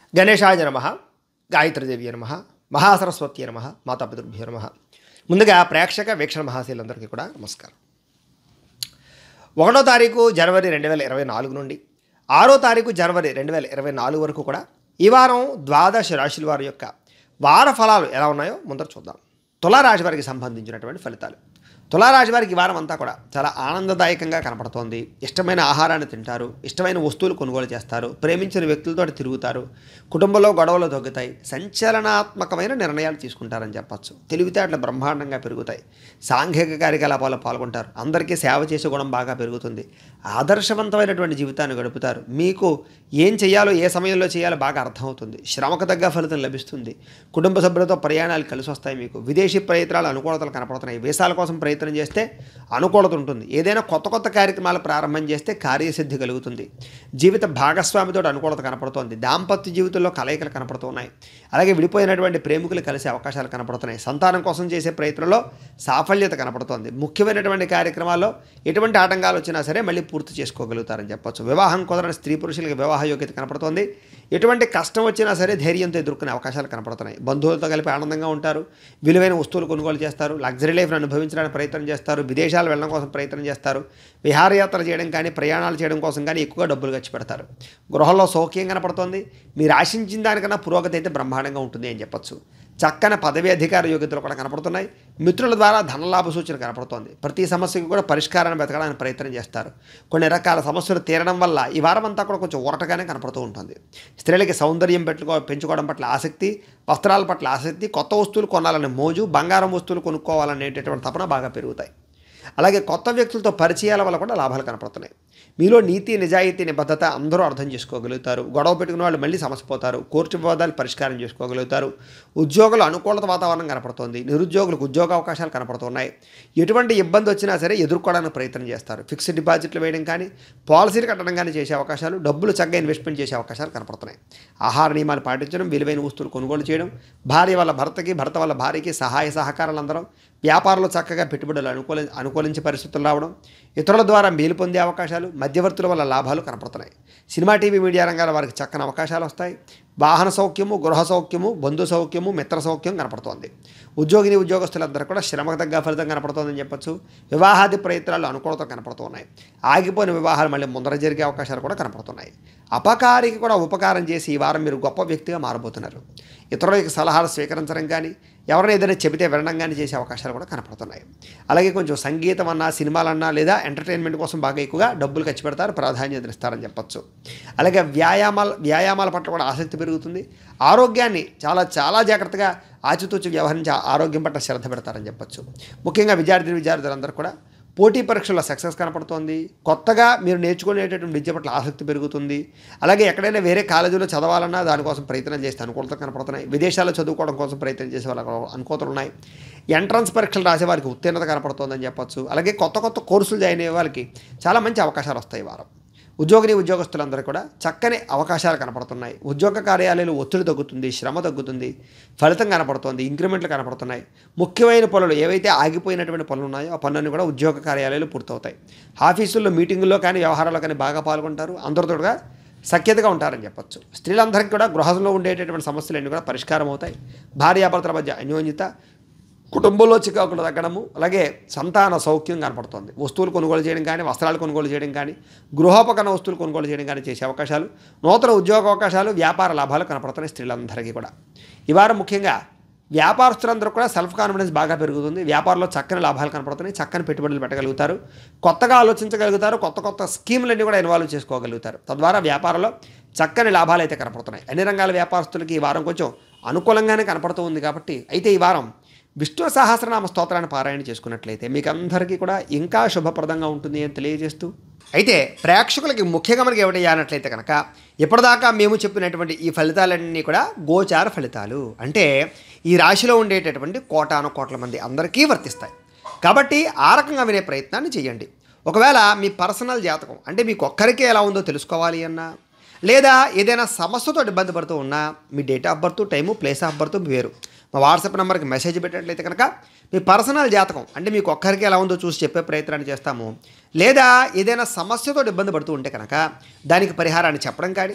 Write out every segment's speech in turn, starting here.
గణేశాయ నమ గాయత్రీదేవి నమ మహాసరస్వతి నమ మాతాపితృభ్యో నమ ముందుగా ప్రేక్షక వీక్షణ మహాశీలందరికీ కూడా నమస్కారం ఒకటో తారీఖు జనవరి రెండు వేల ఇరవై నాలుగు నుండి ఆరో తారీఖు జనవరి రెండు వేల ఇరవై నాలుగు వరకు కూడా ఈ వారం ద్వాదశ రాశుల వారి యొక్క వార ఫలాలు ఎలా ఉన్నాయో ముందర చూద్దాం తులారాశి వారికి సంబంధించినటువంటి ఫలితాలు తులారాశి వారికి ఈ వారం అంతా కూడా చాలా ఆనందదాయకంగా కనపడుతోంది ఇష్టమైన ఆహారాన్ని తింటారు ఇష్టమైన వస్తువులు కొనుగోలు చేస్తారు ప్రేమించిన వ్యక్తులతో తిరుగుతారు కుటుంబంలో గొడవలు తగ్గుతాయి సంచలనాత్మకమైన నిర్ణయాలు తీసుకుంటారని చెప్పచ్చు తెలివితేటలు బ్రహ్మాండంగా పెరుగుతాయి సాంఘిక కార్యకలాపాల్లో పాల్గొంటారు అందరికీ సేవ చేసే గుణం బాగా పెరుగుతుంది ఆదర్శవంతమైనటువంటి జీవితాన్ని గడుపుతారు మీకు ఏం చేయాలో ఏ సమయంలో చేయాలో బాగా అర్థమవుతుంది శ్రమకు తగ్గ ఫలితం లభిస్తుంది కుటుంబ సభ్యులతో ప్రయాణాలు కలిసి వస్తాయి మీకు విదేశీ ప్రయత్నాలు అనుకూలతలు కనపడుతున్నాయి వీసాల కోసం ప్రయత్నం చేస్తే అనుకూలత ఉంటుంది ఏదైనా కొత్త కొత్త కార్యక్రమాలు ప్రారంభం చేస్తే కార్యసిద్ధి కలుగుతుంది జీవిత భాగస్వామితో అనుకూలత కనపడుతోంది దాంపత్య జీవితంలో కలయికలు కనపడుతున్నాయి అలాగే విడిపోయినటువంటి ప్రేమికులు కలిసే అవకాశాలు కనపడుతున్నాయి సంతానం కోసం చేసే ప్రయత్నంలో సాఫల్యత కనపడుతోంది ముఖ్యమైనటువంటి కార్యక్రమాల్లో ఎటువంటి ఆటంకాలు వచ్చినా సరే మళ్ళీ పూర్తి చేసుకోగలుగుతారని చెప్పొచ్చు వివాహం కుదరని స్త్రీ పురుషులకి వివాహ యోగ్యత కనపడుతోంది ఎటువంటి కష్టం వచ్చినా సరే ధైర్యంతో ఎదుర్కొనే అవకాశాలు కనపడుతున్నాయి బంధువులతో కలిపి ఆనందంగా ఉంటారు విలువైన వస్తువులు కొనుగోలు చేస్తారు లగ్జరీ లైఫ్ను అనుభవించడానికి ప్రయత్నం చేస్తారు విదేశాలు వెళ్ళడం కోసం ప్రయత్నం చేస్తారు విహారయాత్ర చేయడం కానీ ప్రయాణాలు చేయడం కోసం కానీ ఎక్కువగా డబ్బులు ఖర్చు పెడతారు గృహంలో సౌఖ్యం కనపడుతోంది మీరు ఆశించిన దానికన్నా పురోగతి అయితే బ్రహ్మాండంగా ఉంటుంది అని చెప్పొచ్చు చక్కని పదవి అధికార యోగ్యతలు కూడా కనపడుతున్నాయి మిత్రుల ద్వారా ధనలాభ సూచన కనపడుతోంది ప్రతి సమస్యకు కూడా పరిష్కారాన్ని వెతకడానికి ప్రయత్నం చేస్తారు కొన్ని రకాల సమస్యలు తీరడం వల్ల ఈ వారం అంతా కూడా కొంచెం ఊరటగానే కనపడుతూ ఉంటుంది స్త్రీలకి సౌందర్యం పెట్టుకో పెంచుకోవడం పట్ల ఆసక్తి వస్త్రాల పట్ల ఆసక్తి కొత్త వస్తువులు కొనాలనే మోజు బంగారం వస్తువులు కొనుక్కోవాలనేటటువంటి తపన బాగా పెరుగుతాయి అలాగే కొత్త వ్యక్తులతో పరిచయాల వల్ల కూడా లాభాలు కనపడుతున్నాయి మీలో నీతి నిజాయితీ నిబద్ధత అందరూ అర్థం చేసుకోగలుగుతారు గొడవ పెట్టుకున్న వాళ్ళు మళ్ళీ సమసిపోతారు కోర్టు వివాదాలు పరిష్కారం చేసుకోగలుగుతారు ఉద్యోగులు అనుకూలత వాతావరణం కనపడుతోంది నిరుద్యోగులకు ఉద్యోగ అవకాశాలు కనపడుతున్నాయి ఎటువంటి ఇబ్బంది వచ్చినా సరే ఎదుర్కోవడానికి ప్రయత్నం చేస్తారు ఫిక్స్డ్ డిపాజిట్లు వేయడం కానీ పాలసీలు కట్టడం కానీ చేసే అవకాశాలు డబ్బులు చక్కగా ఇన్వెస్ట్మెంట్ చేసే అవకాశాలు కనపడుతున్నాయి ఆహార నియమాలు పాటించడం విలువైన వస్తువులు కొనుగోలు చేయడం భార్య వాళ్ళ భర్తకి భర్త వాళ్ళ భార్యకి సహాయ సహకారాలు అందరం వ్యాపారంలో చక్కగా పెట్టుబడులు అనుకూల అనుకూలించే పరిస్థితులు రావడం ఇతరుల ద్వారా మేలు పొందే అవకాశాలు మధ్యవర్తుల వల్ల లాభాలు కనపడుతున్నాయి సినిమా టీవీ మీడియా రంగాల వారికి చక్కని అవకాశాలు వస్తాయి వాహన సౌఖ్యము గృహ సౌఖ్యము బంధు సౌఖ్యము మిత్ర సౌఖ్యం కనపడుతోంది ఉద్యోగిని ఉద్యోగస్తులందరూ కూడా శ్రమకు తగ్గ ఫలితం కనపడుతోందని చెప్పొచ్చు వివాహాది ప్రయత్నాలు అనుకూలత కనపడుతున్నాయి ఆగిపోయిన వివాహాలు మళ్ళీ ముందర జరిగే అవకాశాలు కూడా కనపడుతున్నాయి అపకారికి కూడా ఉపకారం చేసి ఈ వారం మీరు గొప్ప వ్యక్తిగా మారబోతున్నారు ఇతరుల యొక్క సలహాలు స్వీకరించడం కానీ ఎవరైనా ఏదైనా చెబితే వినడం కానీ చేసే అవకాశాలు కూడా కనపడుతున్నాయి అలాగే కొంచెం సంగీతం అన్నా సినిమాలన్నా లేదా ఎంటర్టైన్మెంట్ కోసం బాగా ఎక్కువగా డబ్బులు ఖర్చు పెడతారు ప్రాధాన్యత ఇస్తారని చెప్పొచ్చు అలాగే వ్యాయామాల వ్యాయామాల పట్ల కూడా ఆసక్తి పెరుగుతుంది ఆరోగ్యాన్ని చాలా చాలా జాగ్రత్తగా ఆచితూచి వ్యవహరించి ఆరోగ్యం పట్ల శ్రద్ధ పెడతారని చెప్పొచ్చు ముఖ్యంగా విద్యార్థి విద్యార్థులందరూ కూడా పోటీ పరీక్షల్లో సక్సెస్ కనపడుతోంది కొత్తగా మీరు నేర్చుకునేటటువంటి విద్య పట్ల ఆసక్తి పెరుగుతుంది అలాగే ఎక్కడైనా వేరే కాలేజీలో చదవాలన్నా దానికోసం ప్రయత్నం చేస్తే అనుకూలత కనపడుతున్నాయి విదేశాల్లో చదువుకోవడం కోసం ప్రయత్నం చేసే వాళ్ళకి అనుకూలతలు ఉన్నాయి ఎంట్రన్స్ పరీక్షలు రాసే వారికి ఉత్తీర్ణత కనపడుతోందని చెప్పొచ్చు అలాగే కొత్త కొత్త కోర్సులు జాయిన్ అయ్యే వాళ్ళకి చాలా మంచి అవకాశాలు వస్తాయి ఈ వారం ఉద్యోగిని ఉద్యోగస్తులందరూ కూడా చక్కని అవకాశాలు కనపడుతున్నాయి ఉద్యోగ కార్యాలయాలు ఒత్తిడి తగ్గుతుంది శ్రమ తగ్గుతుంది ఫలితం కనపడుతుంది ఇంక్రిమెంట్లు కనపడుతున్నాయి ముఖ్యమైన పనులు ఏవైతే ఆగిపోయినటువంటి పనులు ఉన్నాయో ఆ పనులన్నీ కూడా ఉద్యోగ కార్యాలయాలు పూర్తవుతాయి ఆఫీసుల్లో మీటింగుల్లో కానీ వ్యవహారాల్లో కానీ బాగా పాల్గొంటారు అందరితోగా సఖ్యతగా ఉంటారని చెప్పొచ్చు స్త్రీలందరికీ కూడా గృహంలో ఉండేటటువంటి సమస్యలన్నీ కూడా పరిష్కారం అవుతాయి భార్యాభర్తల మధ్య అన్యోన్యత కుటుంబంలో చికాకులు తగ్గడము అలాగే సంతాన సౌఖ్యం కనపడుతుంది వస్తువులు కొనుగోలు చేయడం కానీ వస్త్రాలు కొనుగోలు చేయడం కానీ గృహోపకరణ వస్తువులు కొనుగోలు చేయడం కానీ చేసే అవకాశాలు నూతన ఉద్యోగ అవకాశాలు వ్యాపార లాభాలు కనపడుతున్నాయి స్త్రీలందరికీ కూడా ఈ వారం ముఖ్యంగా వ్యాపారస్తులందరూ కూడా సెల్ఫ్ కాన్ఫిడెన్స్ బాగా పెరుగుతుంది వ్యాపారంలో చక్కని లాభాలు కనపడుతున్నాయి చక్కని పెట్టుబడులు పెట్టగలుగుతారు కొత్తగా ఆలోచించగలుగుతారు కొత్త కొత్త స్కీములన్నీ కూడా ఇన్వాల్వ్ చేసుకోగలుగుతారు తద్వారా వ్యాపారంలో చక్కని లాభాలు అయితే కనపడుతున్నాయి అన్ని రంగాల వ్యాపారస్తులకి ఈ వారం కొంచెం అనుకూలంగానే కనపడుతూ ఉంది కాబట్టి అయితే ఈ వారం విష్ణు సహస్రనామ స్తోత్రాన్ని పారాయణ చేసుకున్నట్లయితే మీకు అందరికీ కూడా ఇంకా శుభప్రదంగా ఉంటుంది అని తెలియజేస్తూ అయితే ప్రేక్షకులకి ముఖ్యంగా మనకి ఏమిటి అన్నట్లయితే కనుక ఇప్పటిదాకా మేము చెప్పినటువంటి ఈ ఫలితాలన్నీ కూడా గోచార ఫలితాలు అంటే ఈ రాశిలో ఉండేటటువంటి కోటాను కోట్ల మంది అందరికీ వర్తిస్తాయి కాబట్టి ఆ రకంగా వినే ప్రయత్నాన్ని చేయండి ఒకవేళ మీ పర్సనల్ జాతకం అంటే మీకు ఒక్కరికే ఎలా ఉందో తెలుసుకోవాలి అన్నా లేదా ఏదైనా సమస్యతో ఇబ్బంది పడుతూ ఉన్నా మీ date of birth time place of birth వేరు మా వాట్సాప్ నెంబర్కి మెసేజ్ పెట్టినట్లయితే కనుక మీ పర్సనల్ జాతకం అంటే మీకు ఒక్కరికి ఎలా ఉందో చూసి చెప్పే ప్రయత్నాన్ని చేస్తాము లేదా ఏదైనా సమస్యతో ఇబ్బంది పడుతూ ఉంటే కనుక దానికి పరిహారాన్ని చెప్పడం కానీ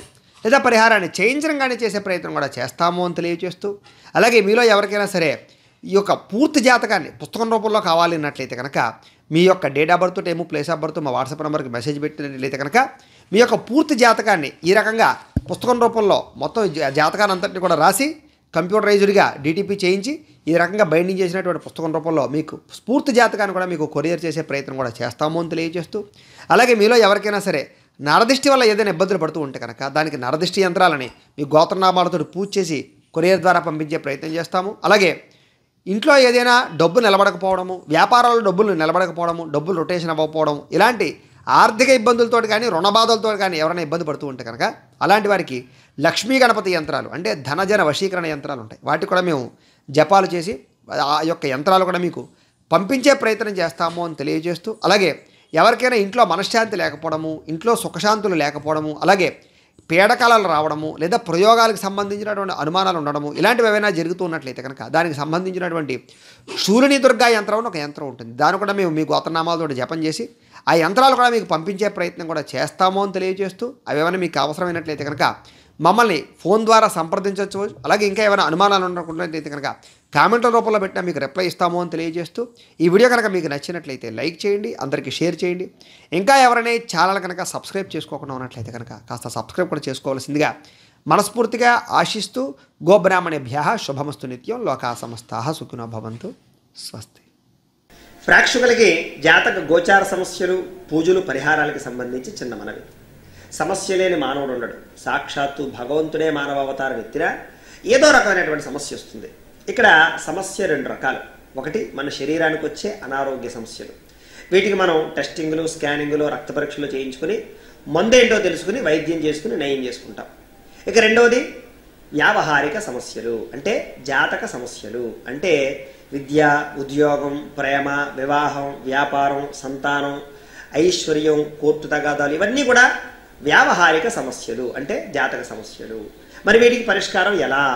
లేదా పరిహారాన్ని చేయించడం కానీ చేసే ప్రయత్నం కూడా చేస్తాము అని తెలియజేస్తూ అలాగే మీలో ఎవరికైనా సరే ఈ యొక్క పూర్తి జాతకాన్ని పుస్తకం రూపంలో కావాలి అన్నట్లయితే కనుక మీ యొక్క date of birth time place of birth మా వాట్సాప్ నెంబర్కి మెసేజ్ పెట్టినట్లయితే కనుక మీ యొక్క పూర్తి జాతకాన్ని ఈ రకంగా పుస్తకం రూపంలో మొత్తం జా- జాతకాన్ని అంతటిని కూడా రాసి కంప్యూటరైజ్డ్గా డీటీపీ చేయించి ఈ రకంగా బైండింగ్ చేసినటువంటి పుస్తకం రూపంలో మీకు స్ఫూర్తి జాతకాన్ని కూడా మీకు కొరియర్ చేసే ప్రయత్నం కూడా చేస్తాము అని తెలియజేస్తూ అలాగే మీలో ఎవరికైనా సరే నరదిష్టి వల్ల ఏదైనా ఇబ్బందులు పడుతూ ఉంటే కనుక దానికి నరదిష్టి యంత్రాలని మీ గోత్రనామాలతో పూజ చేసి కొరియర్ ద్వారా పంపించే ప్రయత్నం చేస్తాము అలాగే ఇంట్లో ఏదైనా డబ్బు నిలబడకపోవడము వ్యాపారాల్లో డబ్బులు నిలబడకపోవడము డబ్బులు రొటేషన్ అవ్వకపోవడం ఇలాంటి ఆర్థిక ఇబ్బందులతో కానీ రుణ బాధలతో కానీ ఎవరైనా ఇబ్బంది పడుతూ ఉంటే కనుక అలాంటి వారికి లక్ష్మీ గణపతి యంత్రాలు అంటే ధనజన వశీకరణ యంత్రాలు ఉంటాయి వాటికి కూడా మేము జపాలు చేసి ఆ యొక్క యంత్రాలు కూడా మీకు పంపించే ప్రయత్నం చేస్తాము అని తెలియజేస్తూ అలాగే ఎవరికైనా ఇంట్లో మనశ్శాంతి లేకపోవడము ఇంట్లో సుఖశాంతులు లేకపోవడము అలాగే పీడకాలాలు రావడము లేదా ప్రయోగాలకు సంబంధించినటువంటి అనుమానాలు ఉండడము ఇలాంటివి ఏవైనా జరుగుతూ ఉన్నట్లయితే కనుక దానికి సంబంధించినటువంటి శూలిని దుర్గా యంత్రం అని ఒక యంత్రం ఉంటుంది దాన్ని కూడా మేము మీ గోత్రనామాలతో జపం చేసి ఆ యంత్రాలు కూడా మీకు పంపించే ప్రయత్నం కూడా చేస్తాము అని తెలియజేస్తూ అవి ఏమైనా మీకు అవసరమైనట్లయితే కనుక మమ్మల్ని ఫోన్ ద్వారా సంప్రదించవచ్చు అలాగే ఇంకా ఏమైనా అనుమానాలు ఉన్నట్లయితే కనుక కామెంట్ల రూపంలో పెట్టినా మీకు రిప్లై ఇస్తాము అని తెలియజేస్తూ ఈ వీడియో కనుక మీకు నచ్చినట్లయితే లైక్ చేయండి అందరికీ షేర్ చేయండి ఇంకా ఎవరైనా ఈ ఛానల్ కనుక సబ్స్క్రైబ్ చేసుకోకుండా ఉన్నట్లయితే కనుక కాస్త సబ్స్క్రైబ్ కూడా చేసుకోవాల్సిందిగా మనస్ఫూర్తిగా ఆశిస్తూ గోబ్రాహ్మణేభ్య శుభమస్తు నిత్యం లోకా సమస్తా సుఖినో భవంతు స్వస్తి ప్రేక్షకులకి జాతక గోచార సమస్యలు పూజలు పరిహారాలకు సంబంధించి చిన్న మనవి సమస్య లేని మానవుడు ఉండడు సాక్షాత్తు భగవంతుడే మానవ అవతారం ఎత్తినా ఏదో రకమైనటువంటి సమస్య వస్తుంది ఇక్కడ సమస్య రెండు రకాలు ఒకటి మన శరీరానికి వచ్చే అనారోగ్య సమస్యలు వీటికి మనం టెస్టింగ్లు స్కానింగ్లు రక్త పరీక్షలు చేయించుకుని మందేంటో తెలుసుకుని వైద్యం చేసుకుని నయం చేసుకుంటాం ఇక రెండవది వ్యావహారిక సమస్యలు అంటే జాతక సమస్యలు అంటే విద్య ఉద్యోగం ప్రేమ వివాహం వ్యాపారం సంతానం ఐశ్వర్యం కోర్టు తగాదాలు ఇవన్నీ కూడా వ్యావహారిక సమస్యలు అంటే జాతక సమస్యలు మరి వీటికి పరిష్కారం ఎలా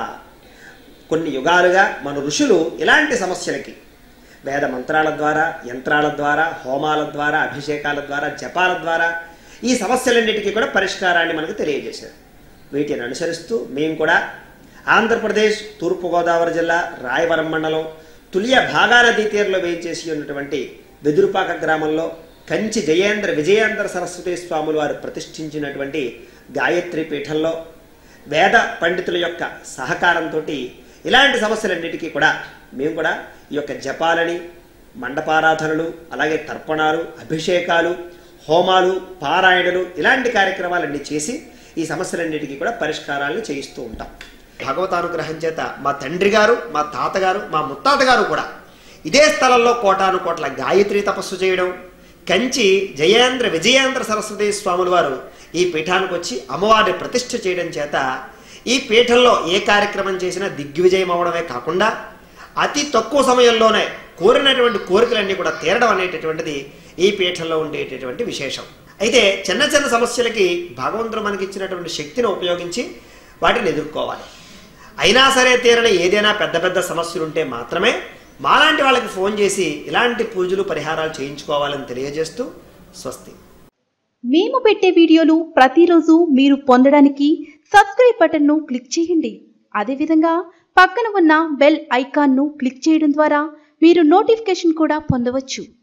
కొన్ని యుగాలుగా మన ఋషులు ఇలాంటి సమస్యలకి వేద మంత్రాల ద్వారా యంత్రాల ద్వారా హోమాల ద్వారా అభిషేకాల ద్వారా జపాల ద్వారా ఈ సమస్యలన్నిటికీ కూడా పరిష్కారాన్ని మనకు తెలియజేశారు వీటిని అనుసరిస్తూ మేము కూడా ఆంధ్రప్రదేశ్ తూర్పుగోదావరి జిల్లా రాయవరం మండలం తులియ భాగా నదీ తీరంలో వేయించేసి ఉన్నటువంటి వెదురుపాక గ్రామంలో కంచి జయేంద్ర విజయేంద్ర సరస్వతి స్వాములు వారు ప్రతిష్ఠించినటువంటి గాయత్రి పీఠంలో వేద పండితుల యొక్క సహకారంతో ఇలాంటి సమస్యలన్నిటికీ కూడా మేము కూడా ఈ యొక్క జపాలని మండపారాధనలు అలాగే తర్పణాలు అభిషేకాలు హోమాలు పారాయణలు ఇలాంటి కార్యక్రమాలన్నీ చేసి ఈ సమస్యలన్నిటికీ కూడా పరిష్కారాలను చేయిస్తూ ఉంటాం భగవతానుగ్రహం చేత మా తండ్రి గారు మా తాతగారు మా ముత్తాత గారు కూడా ఇదే స్థలంలో కోటాను కోట్ల గాయత్రి తపస్సు చేయడం కంచి జయేంద్ర విజయేంద్ర సరస్వతి స్వాముల వారు ఈ పీఠానికి వచ్చి అమ్మవారిని ప్రతిష్ఠ చేయడం చేత ఈ పీఠంలో ఏ కార్యక్రమం చేసినా దిగ్విజయం అవడమే కాకుండా అతి తక్కువ సమయంలోనే కోరినటువంటి కోరికలన్నీ కూడా తీరడం అనేటటువంటిది ఈ పీఠంలో ఉండేటటువంటి విశేషం అయితే చిన్న చిన్న సమస్యలకి భగవంతుడు మనకి ఇచ్చినటువంటి శక్తిని ఉపయోగించి వాటిని ఎదుర్కోవాలి అయినా సరే తీరని ఏదైనా పెద్ద పెద్ద సమస్యలు ఉంటే మాత్రమే మాలాంటి వాళ్ళకి ఫోన్ చేసి ఇలాంటి పూజలు పరిహారాలు చేయించుకోవాలని తెలియజేస్తూ స్వస్తి మేము పెట్టే వీడియోలు ప్రతిరోజు మీరు పొందడానికి సబ్స్క్రైబ్ బటన్ను క్లిక్ చేయండి అదేవిధంగా పక్కన ఉన్న బెల్ ఐకాన్ను క్లిక్ చేయడం ద్వారా మీరు నోటిఫికేషన్ కూడా పొందవచ్చు